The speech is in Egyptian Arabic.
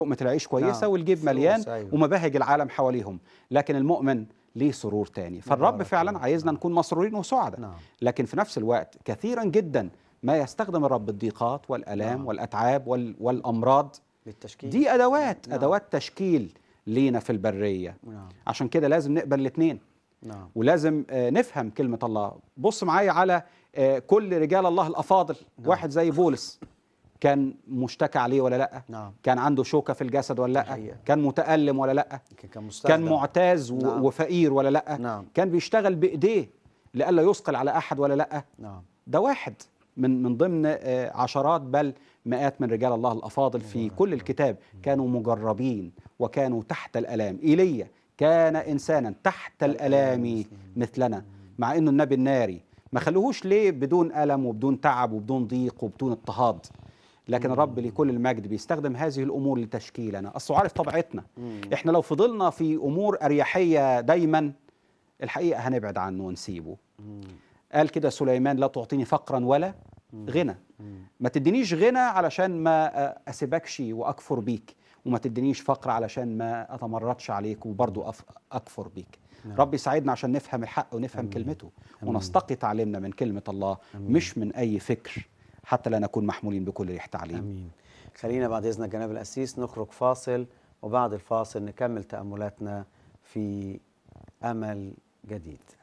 لقمه العيش كويسه نعم. والجيب فلوس، مليان أيوة. ومباهج العالم حواليهم لكن المؤمن ليه سرور تاني فالرب مبارك فعلا الله. عايزنا نعم. نكون مسرورين وسعداء نعم لكن في نفس الوقت كثيرا جدا ما يستخدم الرب الضيقات والالام نعم. والاتعاب وال... والامراض بالتشكيل دي ادوات نعم. ادوات تشكيل لينا في البريه نعم عشان كده لازم نقبل الاثنين نعم ولازم آه، نفهم كلمة الله بص معايا على آه، كل رجال الله الأفاضل نعم. واحد زي بولس كان مشتكى عليه ولا لأ نعم كان عنده شوكة في الجسد ولا لأ الحقيقة. كان متألم ولا لأ يمكن كان مستخدم كان معتاز و- نعم. وفقير ولا لأ نعم كان بيشتغل بإيديه لئلا يثقل على أحد ولا لأ نعم ده واحد من من ضمن آه، عشرات بل مئات من رجال الله الافاضل في مبارك كل الله. الكتاب كانوا مجربين وكانوا تحت الالام ايليا كان انسانا تحت الالام مثلنا مع انه النبي الناري ما خلوهوش ليه بدون الم وبدون تعب وبدون ضيق وبدون اضطهاد لكن الرب لكل المجد بيستخدم هذه الامور لتشكيلنا اصل عارف طبيعتنا مم. احنا لو فضلنا في امور اريحيه دايما الحقيقه هنبعد عنه ونسيبه مم. قال كده سليمان لا تعطيني فقرا ولا مم. غنى مم. ما تدينيش غنى علشان ما آه، اسيبكش واكفر بيك وما تدينيش فقر علشان ما اتمردش عليك وبرضه أف- اكفر بيك نعم. رب يساعدنا عشان نفهم الحق ونفهم آمين. كلمته آمين. ونستقي تعليمنا من كلمة الله آمين. مش من أي فكر حتى لا نكون محمولين بكل ريح تعليم امين خلينا بعد اذنك جناب القسيس نخرج فاصل وبعد الفاصل نكمل تاملاتنا في امل جديد